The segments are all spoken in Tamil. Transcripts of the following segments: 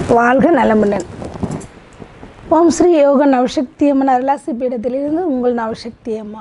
வாழ்க நலமுடன் ஓம் ஸ்ரீ யோக நவசக்தி அம்மன் அருளாசி பீடத்திலிருந்து உங்கள் நவசக்தி அம்மா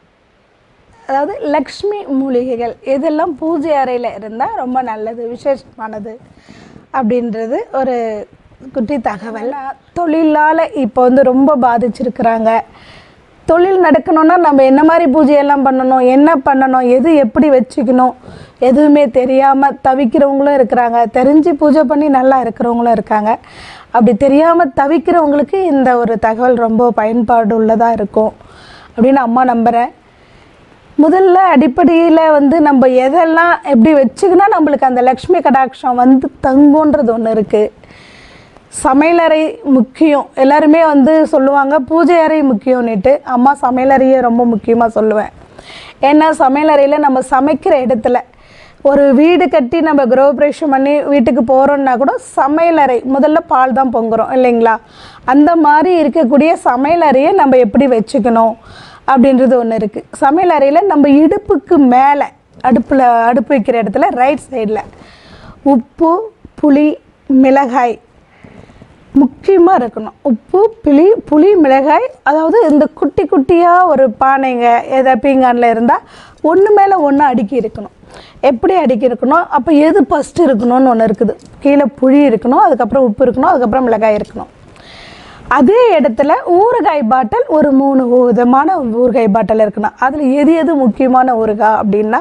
அதாவது லக்ஷ்மி மூலிகைகள் இதெல்லாம் பூஜை அறையில் இருந்தால் ரொம்ப நல்லது விசேஷமானது அப்படின்றது ஒரு குட்டி தகவல் தொழிலால் இப்போ வந்து ரொம்ப பாதிச்சிருக்கிறாங்க தொழில் நடக்கணும்னா நம்ம என்ன மாதிரி பூஜையெல்லாம் பண்ணணும் என்ன பண்ணணும் எது எப்படி வச்சுக்கணும் எதுவுமே தெரியாமல் தவிக்கிறவங்களும் இருக்கிறாங்க தெரிஞ்சு பூஜை பண்ணி நல்லா இருக்கிறவங்களும் இருக்காங்க அப்படி தெரியாமல் தவிக்கிறவங்களுக்கு இந்த ஒரு தகவல் ரொம்ப பயன்பாடு உள்ளதாக இருக்கும் அப்படின்னு அம்மா நம்புகிறேன் முதல்ல அடிப்படையில் வந்து நம்ம எதெல்லாம் எப்படி வச்சுக்கினா நம்மளுக்கு அந்த லக்ஷ்மி கடாட்சம் வந்து தங்குன்றது ஒன்று இருக்குது சமையலறை முக்கியம் எல்லாருமே வந்து சொல்லுவாங்க பூஜை அறை முக்கியம்னுட்டு அம்மா சமையலறையை ரொம்ப முக்கியமாக சொல்லுவேன் ஏன்னா சமையலறையில் நம்ம சமைக்கிற இடத்துல ஒரு வீடு கட்டி நம்ம கிரகப்பிரவேசம் பண்ணி வீட்டுக்கு போகிறோன்னா கூட சமையலறை முதல்ல பால் தான் பொங்குறோம் இல்லைங்களா அந்த மாதிரி இருக்கக்கூடிய சமையலறையை நம்ம எப்படி வச்சுக்கணும் அப்படின்றது ஒன்று இருக்குது சமையலறையில் நம்ம இடுப்புக்கு மேலே அடுப்பில் அடுப்பு வைக்கிற இடத்துல ரைட் சைடில் உப்பு புளி மிளகாய் முக்கியமாக இருக்கணும் உப்பு புளி புளி மிளகாய் அதாவது இந்த குட்டி குட்டியாக ஒரு பானைங்க எதை பீங்கானில் இருந்தால் ஒன்று மேலே ஒன்று அடுக்கி இருக்கணும் எப்படி அடுக்கி இருக்கணும் அப்போ எது ஃபஸ்ட்டு இருக்கணும்னு ஒன்று இருக்குது கீழே புளி இருக்கணும் அதுக்கப்புறம் உப்பு இருக்கணும் அதுக்கப்புறம் மிளகாய் இருக்கணும் அதே இடத்துல ஊறுகாய் பாட்டில் ஒரு மூணு விதமான ஊறுகாய் பாட்டில் இருக்கணும் அதில் எது எது முக்கியமான ஊறுகாய் அப்படின்னா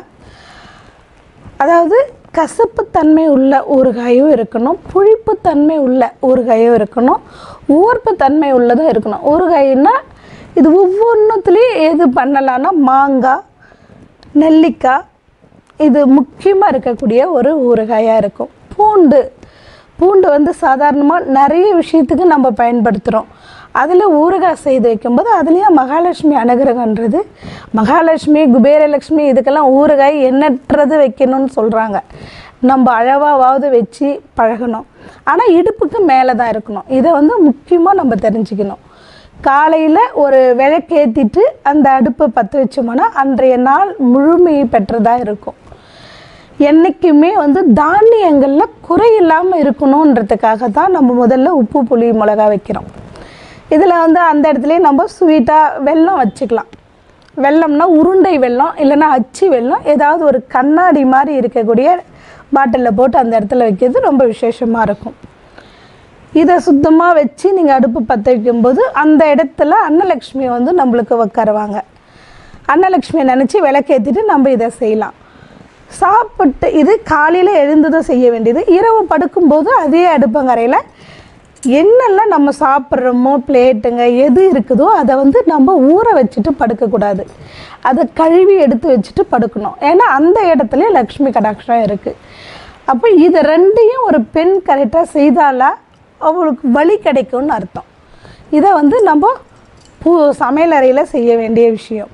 அதாவது கசப்புத்தன்மை உள்ள ஊறுகாயும் இருக்கணும் புளிப்புத்தன்மை உள்ள ஊறுகாயும் இருக்கணும் ஊர்ப்புத்தன்மை உள்ளதும் இருக்கணும் ஊறுகாய்னா இது ஒவ்வொன்றுத்துலேயும் எது பண்ணலான்னா மாங்காய் நெல்லிக்காய் இது முக்கியமாக இருக்கக்கூடிய ஒரு ஊறுகாயாக இருக்கும் பூண்டு பூண்டு வந்து சாதாரணமாக நிறைய விஷயத்துக்கு நம்ம பயன்படுத்துகிறோம் அதில் ஊறுகாய் செய்து வைக்கும்போது அதுலேயும் மகாலட்சுமி அனுகிரகன்றது மகாலட்சுமி குபேரலட்சுமி இதுக்கெல்லாம் ஊறுகாய் எண்ணற்றது வைக்கணும்னு சொல்கிறாங்க நம்ம அளவாவது வச்சு பழகணும் ஆனால் இடுப்புக்கு மேலே தான் இருக்கணும் இதை வந்து முக்கியமாக நம்ம தெரிஞ்சுக்கணும் காலையில் ஒரு விளக்கேற்றிட்டு அந்த அடுப்பை பற்ற வச்சோம்னா அன்றைய நாள் முழுமையை பெற்றதாக இருக்கும் என்றைக்குமே வந்து தானியங்களில் குறையில்லாமல் இருக்கணுன்றதுக்காக தான் நம்ம முதல்ல உப்பு புளி மிளகா வைக்கிறோம் இதில் வந்து அந்த இடத்துலையே நம்ம ஸ்வீட்டாக வெல்லம் வச்சுக்கலாம் வெல்லம்னா உருண்டை வெல்லம் இல்லைன்னா அச்சு வெல்லம் ஏதாவது ஒரு கண்ணாடி மாதிரி இருக்கக்கூடிய பாட்டிலில் போட்டு அந்த இடத்துல வைக்கிறது ரொம்ப விசேஷமாக இருக்கும் இதை சுத்தமாக வச்சு நீங்கள் அடுப்பு பற்ற வைக்கும்போது அந்த இடத்துல அன்னலக்ஷ்மி வந்து நம்மளுக்கு உட்காருவாங்க அன்னலக்ஷ்மியை நினச்சி விளக்கேற்றிட்டு நம்ம இதை செய்யலாம் சாப்பிட்டு இது காலையில் எழுந்ததும் செய்ய வேண்டியது இரவு படுக்கும்போது அதே அடுப்பங்கரையில் என்னெல்லாம் நம்ம சாப்பிட்றோமோ பிளேட்டுங்க எது இருக்குதோ அதை வந்து நம்ம ஊற வச்சுட்டு படுக்கக்கூடாது அதை கழுவி எடுத்து வச்சுட்டு படுக்கணும் ஏன்னா அந்த இடத்துல லக்ஷ்மி கடாட்சம் இருக்குது அப்போ இது ரெண்டையும் ஒரு பெண் கரெக்டாக செய்தாலா அவளுக்கு வழி கிடைக்கும்னு அர்த்தம் இதை வந்து நம்ம பூ சமையலறையில் செய்ய வேண்டிய விஷயம்